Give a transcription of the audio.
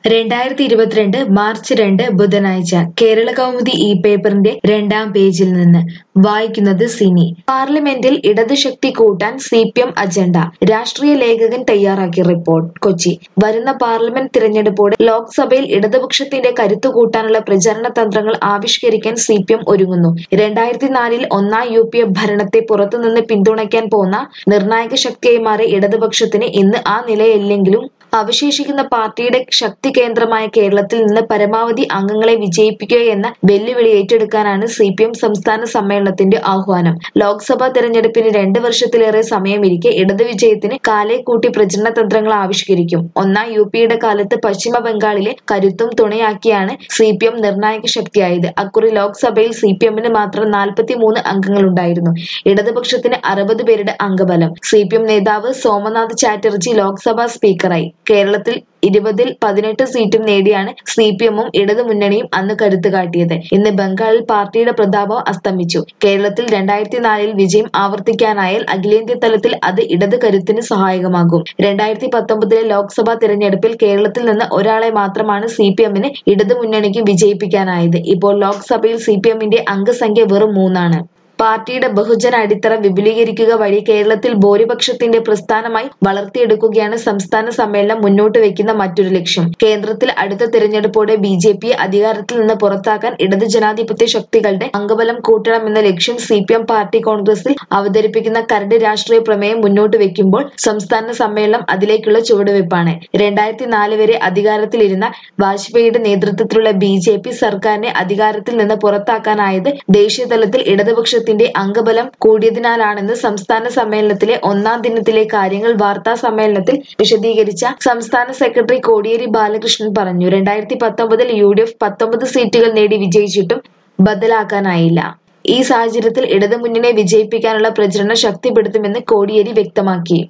രണ്ടായിരത്തി ഇരുപത്തിരണ്ട് മാർച്ച് രണ്ട് ബുധനാഴ്ച കേരള കൗമുദി ഈ പേപ്പറിന്റെ രണ്ടാം പേജിൽ നിന്ന് വായിക്കുന്നത് സിനി പാർലമെന്റിൽ ഇടതുശക്തി കൂട്ടാൻ സി പി എം അജണ്ട രാഷ്ട്രീയ ലേഖകൻ തയ്യാറാക്കിയ റിപ്പോർട്ട് കൊച്ചി വരുന്ന പാർലമെന്റ് തിരഞ്ഞെടുപ്പോടെ ലോക്സഭയിൽ ഇടതുപക്ഷത്തിന്റെ കരുത്തു കൂട്ടാനുള്ള പ്രചരണ തന്ത്രങ്ങൾ ആവിഷ്കരിക്കാൻ സി പി എം ഒരുങ്ങുന്നു രണ്ടായിരത്തി നാലിൽ ഒന്നാം യു പി എ ഭരണത്തെ പുറത്തുനിന്ന് പിന്തുണയ്ക്കാൻ പോന്ന നിർണായക ശക്തിയായി മാറിയ ഇടതുപക്ഷത്തിന് ഇന്ന് ആ നിലയില്ലെങ്കിലും അവശേഷിക്കുന്ന പാർട്ടിയുടെ ശക്തി കേന്ദ്രമായ കേരളത്തിൽ നിന്ന് പരമാവധി അംഗങ്ങളെ വിജയിപ്പിക്കുക എന്ന വെല്ലുവിളി ഏറ്റെടുക്കാനാണ് സി പി എം സംസ്ഥാന സമ്മേളനത്തിന്റെ ആഹ്വാനം ലോക്സഭാ തെരഞ്ഞെടുപ്പിന് രണ്ട് വർഷത്തിലേറെ സമയമിരിക്കെ ഇടതു വിജയത്തിന് കാലേ കൂട്ടി പ്രചരണ തന്ത്രങ്ങൾ ആവിഷ്കരിക്കും ഒന്നാം യു പിയുടെ കാലത്ത് പശ്ചിമ ബംഗാളിലെ കരുത്തും തുണയാക്കിയാണ് സി പി എം നിർണായക ശക്തിയായത് അക്കുറി ലോക്സഭയിൽ സി പി എമ്മിന് മാത്രം നാൽപ്പത്തി മൂന്ന് അംഗങ്ങളുണ്ടായിരുന്നു ഇടതുപക്ഷത്തിന് അറുപത് പേരുടെ അംഗബലം സി പി എം നേതാവ് സോമനാഥ് ചാറ്റർജി ലോക്സഭാ സ്പീക്കറായി കേരളത്തിൽ ഇരുപതിൽ പതിനെട്ട് സീറ്റും നേടിയാണ് സി പി എമ്മും ഇടതുമുന്നണിയും അന്ന് കരുത്ത് കാട്ടിയത് ഇന്ന് ബംഗാളിൽ പാർട്ടിയുടെ പ്രതാപം അസ്തമിച്ചു കേരളത്തിൽ രണ്ടായിരത്തി നാലിൽ വിജയം ആവർത്തിക്കാനായാൽ അഖിലേന്ത്യാ തലത്തിൽ അത് ഇടത് കരുത്തിന് സഹായകമാകും രണ്ടായിരത്തി പത്തൊമ്പതിലെ ലോക്സഭാ തിരഞ്ഞെടുപ്പിൽ കേരളത്തിൽ നിന്ന് ഒരാളെ മാത്രമാണ് സി പി എമ്മിന് ഇടതുമുന്നണിക്ക് വിജയിപ്പിക്കാനായത് ഇപ്പോൾ ലോക്സഭയിൽ സി പി എമ്മിന്റെ അംഗസംഖ്യ വെറും മൂന്നാണ് പാർട്ടിയുടെ ബഹുജന അടിത്തറ വിപുലീകരിക്കുക വഴി കേരളത്തിൽ ഭൂരിപക്ഷത്തിന്റെ പ്രസ്ഥാനമായി വളർത്തിയെടുക്കുകയാണ് സംസ്ഥാന സമ്മേളനം മുന്നോട്ട് വെക്കുന്ന മറ്റൊരു ലക്ഷ്യം കേന്ദ്രത്തിൽ അടുത്ത തിരഞ്ഞെടുപ്പോടെ ബി ജെ പിയെ അധികാരത്തിൽ നിന്ന് പുറത്താക്കാൻ ഇടത് ജനാധിപത്യ ശക്തികളുടെ അംഗബലം കൂട്ടണമെന്ന ലക്ഷ്യം സി പി എം പാർട്ടി കോൺഗ്രസിൽ അവതരിപ്പിക്കുന്ന കരട് രാഷ്ട്രീയ പ്രമേയം മുന്നോട്ട് വെക്കുമ്പോൾ സംസ്ഥാന സമ്മേളനം അതിലേക്കുള്ള ചുവടുവെപ്പാണ് രണ്ടായിരത്തി നാല് വരെ അധികാരത്തിലിരുന്ന വാജ്പേയിയുടെ നേതൃത്വത്തിലുള്ള ബി ജെ പി സർക്കാരിനെ അധികാരത്തിൽ നിന്ന് പുറത്താക്കാനായത് ദേശീയതലത്തിൽ ഇടതുപക്ഷത്തിന്റെ അംഗബലം കൂടിയതിനാലാണെന്ന് സംസ്ഥാന സമ്മേളനത്തിലെ ഒന്നാം ദിനത്തിലെ കാര്യങ്ങൾ വാർത്താ സമ്മേളനത്തിൽ വിശദീകരിച്ച സംസ്ഥാന സെക്രട്ടറി കോടിയേരി ബാലകൃഷ്ണൻ പറഞ്ഞു രണ്ടായിരത്തി പത്തൊമ്പതിൽ യു ഡി എഫ് പത്തൊമ്പത് സീറ്റുകൾ നേടി വിജയിച്ചിട്ടും ബദലാക്കാനായില്ല ഈ സാഹചര്യത്തിൽ ഇടതുമുന്നണിയെ വിജയിപ്പിക്കാനുള്ള പ്രചരണം ശക്തിപ്പെടുത്തുമെന്ന് കോടിയേരി വ്യക്തമാക്കി